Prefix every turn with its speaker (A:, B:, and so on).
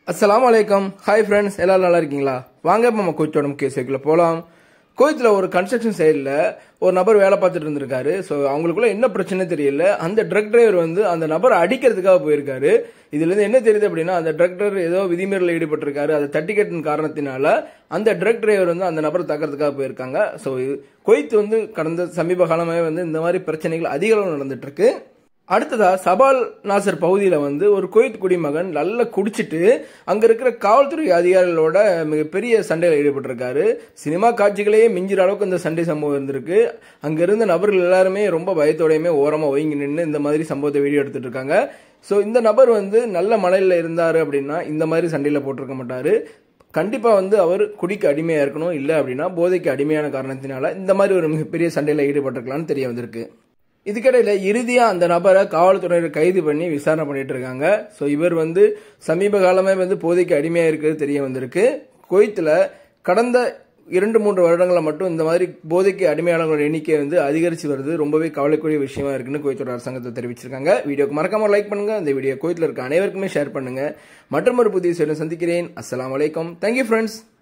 A: அஸ்ஸலாமு அலைக்கம் hi friends எல்லாரும் நல்லா இருக்கீங்களா வாங்க இப்ப நம்ம கோச்சோட முக்கிய செய்திக்குள்ள போகலாம் கோயத்தில் ஒரு கன்ஸ்ட்ரக்ஷன் சைடில் ஒரு நபர் வேலை பார்த்துட்டு இருந்திருக்காரு ஸோ அவங்களுக்குள்ள என்ன பிரச்சனை தெரியல அந்த ட்ரக் டிரைவர் வந்து அந்த நபரை அடிக்கிறதுக்காக போயிருக்காரு இதுலேருந்து என்ன தெரியுது அப்படின்னா அந்த ட்ரக் டிரைவர் ஏதோ விதிமீறலில் ஈடுபட்டிருக்காரு அதை தட்டி கட்டின காரணத்தினால அந்த ட்ரக் டிரைவர் வந்து அந்த நபரை தாக்கிறதுக்காக போயிருக்காங்க ஸோ குவைத் வந்து கடந்த சமீப காலமாகவே வந்து இந்த மாதிரி பிரச்சனைகள் அதிக அளவு நடந்துட்டு இருக்கு அடுத்ததா சபால் நாசர் பகுதியில் வந்து ஒரு குவைத் குடிமகன் நல்லா குடிச்சிட்டு அங்க இருக்கிற காவல்துறை அதிகாரிகளோட மிகப்பெரிய சண்டையில் ஈடுபட்டிருக்காரு சினிமா காட்சிகளையே மிஞ்சிற அளவுக்கு இந்த சண்டை சம்பவம் இருந்திருக்கு அங்க இருந்த நபர்கள் எல்லாருமே ரொம்ப பயத்தோடையுமே ஓரமா ஒதுங்கி நின்று இந்த மாதிரி சம்பவத்தை வீடியோ எடுத்துட்டு இருக்காங்க ஸோ இந்த நபர் வந்து நல்ல மலையில் இருந்தாரு அப்படின்னா இந்த மாதிரி சண்டையில் போட்டிருக்க மாட்டாரு கண்டிப்பாக வந்து அவர் குடிக்கு அடிமையாக இருக்கணும் இல்லை அப்படின்னா போதைக்கு அடிமையான காரணத்தினால இந்த மாதிரி ஒரு மிகப்பெரிய சண்டையில் ஈடுபட்டிருக்கலாம்னு தெரிய வந்திருக்கு இதுக்கிடையில இறுதியா அந்த நபரை காவல்துறையினர் கைது பண்ணி விசாரணை பண்ணிட்டு இருக்காங்க ஸோ இவர் வந்து சமீப காலமே வந்து போதைக்கு அடிமையா இருக்கிறது தெரிய வந்திருக்கு குவைத்தில் கடந்த இரண்டு மூன்று வருடங்களில் மட்டும் இந்த மாதிரி போதைக்கு அடிமையாளர்களோட எண்ணிக்கை வந்து அதிகரித்து வருது ரொம்பவே கவலைக்குரிய விஷயமா இருக்குன்னு குவைத்தோட அரசாங்கத்தை தெரிவிச்சிருக்காங்க வீடியோக்கு மறக்காம லைக் பண்ணுங்க இந்த வீடியோ குவைத்தில் இருக்க அனைவருக்குமே ஷேர் பண்ணுங்க மற்றும் ஒரு புதிய செய்தி சந்திக்கிறேன் அஸ்லாம் வலைக்கம் தேங்க்யூ ஃப்ரெண்ட்ஸ்